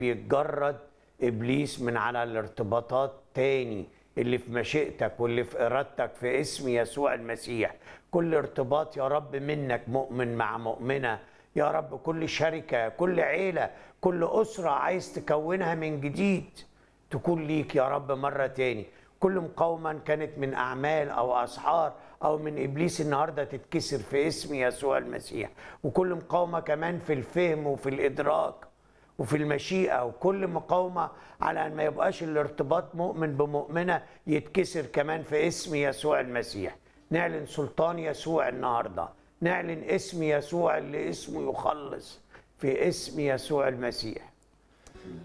بيتجرد ابليس من على الارتباطات تاني اللي في مشيئتك واللي في ارادتك في اسم يسوع المسيح كل ارتباط يا رب منك مؤمن مع مؤمنه يا رب كل شركه كل عيله كل اسره عايز تكونها من جديد تكون ليك يا رب مره تاني كل مقاومه كانت من اعمال او اسحار او من ابليس النهارده تتكسر في اسم يسوع المسيح وكل مقاومه كمان في الفهم وفي الادراك وفي المشيئة وكل مقاومة على أن ما يبقاش الارتباط مؤمن بمؤمنة يتكسر كمان في اسم يسوع المسيح نعلن سلطان يسوع النهاردة نعلن اسم يسوع اللي اسمه يخلص في اسم يسوع المسيح